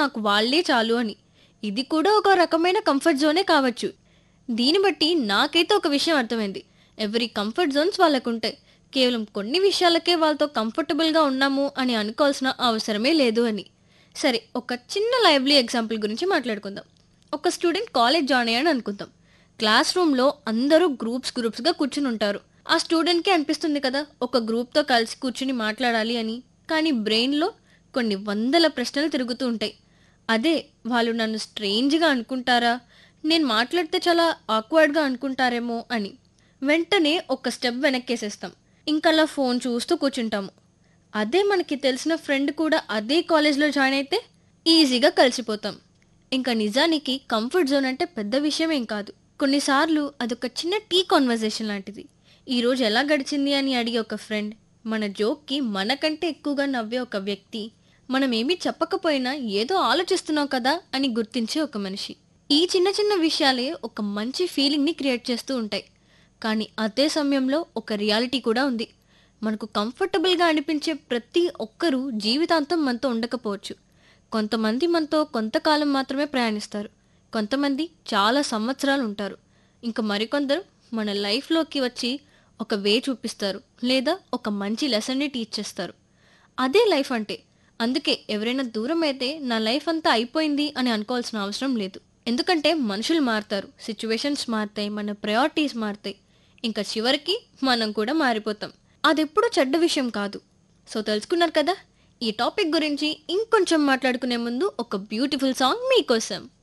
నాకు వాళ్ళే చాలు అని ఇది కూడా ఒక రకమైన కంఫర్ట్ జోనే కావచ్చు దీన్ని బట్టి నాకైతే ఒక విషయం అర్థమైంది ఎవరి కంఫర్ట్ జోన్స్ వాళ్ళకుంటాయి కేవలం కొన్ని విషయాలకే వాళ్ళతో కంఫర్టబుల్గా ఉన్నాము అని అనుకోవాల్సిన అవసరమే లేదు అని సరే ఒక చిన్న లైవ్లీ ఎగ్జాంపుల్ గురించి మాట్లాడుకుందాం ఒక స్టూడెంట్ కాలేజ్ జాయిన్ అయ్యాడు అనుకుందాం క్లాస్ రూమ్లో అందరూ గ్రూప్స్ గ్రూప్స్గా కూర్చుని ఉంటారు ఆ స్టూడెంట్కి అనిపిస్తుంది కదా ఒక గ్రూప్తో కలిసి కూర్చుని మాట్లాడాలి అని కానీ బ్రెయిన్లో కొన్ని వందల ప్రశ్నలు తిరుగుతూ ఉంటాయి అదే వాళ్ళు నన్ను స్ట్రేంజ్గా అనుకుంటారా నేను మాట్లాడితే చాలా ఆక్వర్డ్గా అనుకుంటారేమో అని వెంటనే ఒక స్టెప్ వెనక్కేసేస్తాం ఇంకలా ఫోన్ చూస్తూ కూర్చుంటాము అదే మనకి తెలిసిన ఫ్రెండ్ కూడా అదే కాలేజ్లో జాయిన్ అయితే ఈజీగా కలిసిపోతాం ఇంకా నిజానికి కంఫర్ట్ జోన్ అంటే పెద్ద విషయమేం కాదు కొన్నిసార్లు అదొక చిన్న టీ కాన్వర్జేషన్ లాంటిది ఈరోజు ఎలా గడిచింది అని అడిగే ఒక ఫ్రెండ్ మన జోక్కి మనకంటే ఎక్కువగా నవ్వే ఒక వ్యక్తి మనం ఏమీ చెప్పకపోయినా ఏదో ఆలోచిస్తున్నావు కదా అని గుర్తించే ఒక మనిషి ఈ చిన్న చిన్న విషయాలే ఒక మంచి ఫీలింగ్ని క్రియేట్ చేస్తూ ఉంటాయి కానీ అదే సమయంలో ఒక రియాలిటీ కూడా ఉంది మనకు కంఫర్టబుల్గా అనిపించే ప్రతి ఒక్కరూ జీవితాంతం మనతో ఉండకపోవచ్చు కొంతమంది మనతో కొంతకాలం మాత్రమే ప్రయాణిస్తారు కొంతమంది చాలా సంవత్సరాలు ఉంటారు ఇంకా మరికొందరు మన లైఫ్లోకి వచ్చి ఒక వే చూపిస్తారు లేదా ఒక మంచి లెసన్ని టీచ్ చేస్తారు అదే లైఫ్ అంటే అందుకే ఎవరైనా దూరం అయితే నా లైఫ్ అంతా అయిపోయింది అని అనుకోవాల్సిన అవసరం లేదు ఎందుకంటే మనుషులు మారుతారు సిచ్యువేషన్స్ మారుతాయి మన ప్రయారిటీస్ మారుతాయి ఇంకా చివరికి మనం కూడా మారిపోతాం అదెప్పుడు చెడ్డ విషయం కాదు సో తెలుసుకున్నారు కదా ఈ టాపిక్ గురించి ఇంకొంచెం మాట్లాడుకునే ముందు ఒక బ్యూటిఫుల్ సాంగ్ మీకోసం